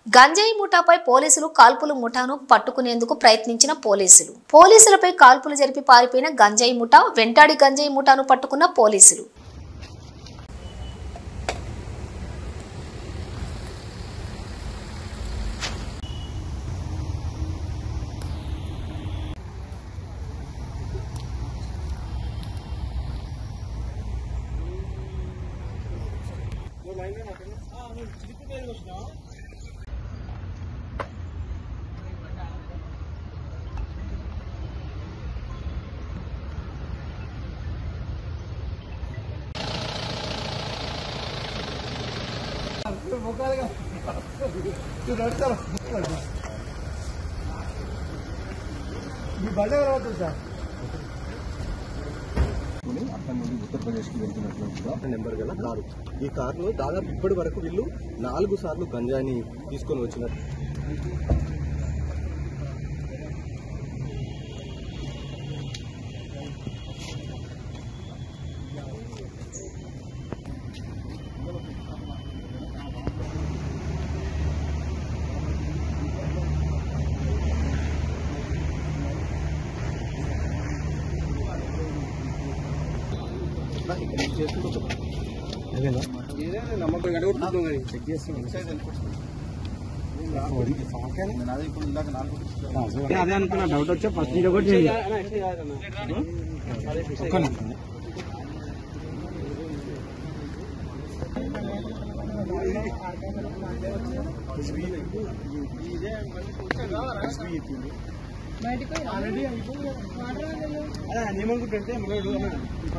గంజాయి ముఠాపై పోలీసులు కాల్పుల ముఠాను పట్టుకునేందుకు ప్రయత్నించిన పోలీసులు పోలీసులపై కాల్పులు జరిపి పారిపోయిన గంజాయి ముఠా వెంటాడి గంజాయి ముఠాను పట్టుకున్న పోలీసులు అక్కడి నుండి ఉత్తరప్రదేశ్కి వెళ్తున్నట్లుగా నెంబర్ గల కారు ఈ కారులో దాదాపు ఇప్పటి వరకు వీళ్ళు నాలుగు సార్లు గంజాయిని తీసుకొని వచ్చినట్టు అదే అనుకున్నా డౌట్ వచ్చా ఫస్ట్ ఇది ఒకటి ఏమనుకుంటుంటే